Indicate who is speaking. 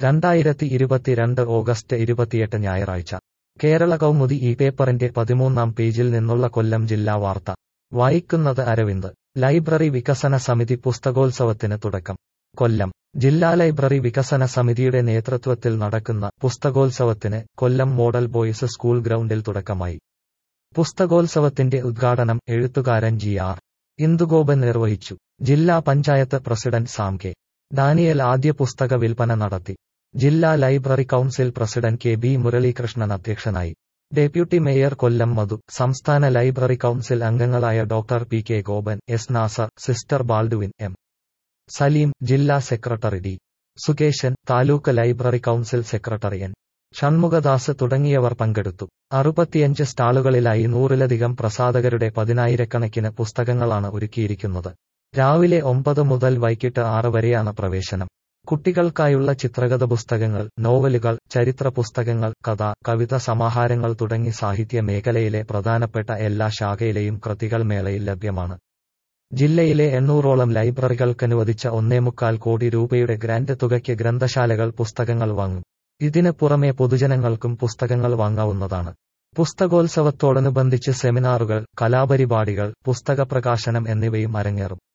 Speaker 1: രണ്ടായിരത്തി ഇരുപത്തിരണ്ട് ഓഗസ്റ്റ് ഇരുപത്തിയെട്ട് ഞായറാഴ്ച കേരള കൗമുദി ഈ പേപ്പറിന്റെ പതിമൂന്നാം പേജിൽ നിന്നുള്ള കൊല്ലം ജില്ലാ വാർത്ത വായിക്കുന്നത് അരവിന്ദ് ലൈബ്രറി വികസന സമിതി പുസ്തകോത്സവത്തിന് തുടക്കം കൊല്ലം ജില്ലാ ലൈബ്രറി വികസന സമിതിയുടെ നേതൃത്വത്തിൽ നടക്കുന്ന പുസ്തകോത്സവത്തിന് കൊല്ലം മോഡൽ ബോയ്സ് സ്കൂൾ ഗ്രൗണ്ടിൽ തുടക്കമായി പുസ്തകോത്സവത്തിന്റെ ഉദ്ഘാടനം എഴുത്തുകാരൻ ജി ആർ ഇന്ദുഗോപൻ നിർവഹിച്ചു ജില്ലാ പഞ്ചായത്ത് പ്രസിഡന്റ് സാം കെ ഡാനിയൽ ആദ്യ പുസ്തക വിൽപ്പന നടത്തി ജില്ലാ library council president K B Muralikrishnan അധ്യക്ഷനായി ഡെപ്യൂട്ടി മേയർ കൊല്ലം മധു സംസ്ഥാന ലൈബ്രറി കൌൺസിൽ അംഗങ്ങളായ doctor P K Gopan S Nasar sister Baldwin M Salim ജില്ലാ secretary D Sukesan taluk library council secretary N Shanmughadas തുടങ്ങിയവർ പങ്കെടുത്തു അറുപത്തിയഞ്ച് സ്റ്റാളുകളിലായി നൂറിലധികം പ്രസാധകരുടെ പതിനായിരക്കണക്കിന് പുസ്തകങ്ങളാണ് ഒരുക്കിയിരിക്കുന്നത് രാവിലെ ഒമ്പത് മുതൽ വൈകിട്ട് ആറ് വരെയാണ് പ്രവേശനം കുട്ടികൾക്കായുള്ള ചിത്രകഥ പുസ്തകങ്ങൾ നോവലുകൾ ചരിത്ര പുസ്തകങ്ങൾ കഥ കവിത സമാഹാരങ്ങൾ തുടങ്ങി സാഹിത്യ മേഖലയിലെ പ്രധാനപ്പെട്ട എല്ലാ ശാഖയിലെയും കൃതികൾ മേളയിൽ ലഭ്യമാണ് ജില്ലയിലെ എണ്ണൂറോളം ലൈബ്രറികൾക്കനുവദിച്ച ഒന്നേമുക്കാൽ കോടി രൂപയുടെ ഗ്രാന്റ് തുകയ്ക്ക് ഗ്രന്ഥശാലകൾ പുസ്തകങ്ങൾ വാങ്ങും ഇതിന് പുറമെ പൊതുജനങ്ങൾക്കും പുസ്തകങ്ങൾ വാങ്ങാവുന്നതാണ് പുസ്തകോത്സവത്തോടനുബന്ധിച്ച് സെമിനാറുകൾ കലാപരിപാടികൾ പുസ്തക പ്രകാശനം എന്നിവയും അരങ്ങേറും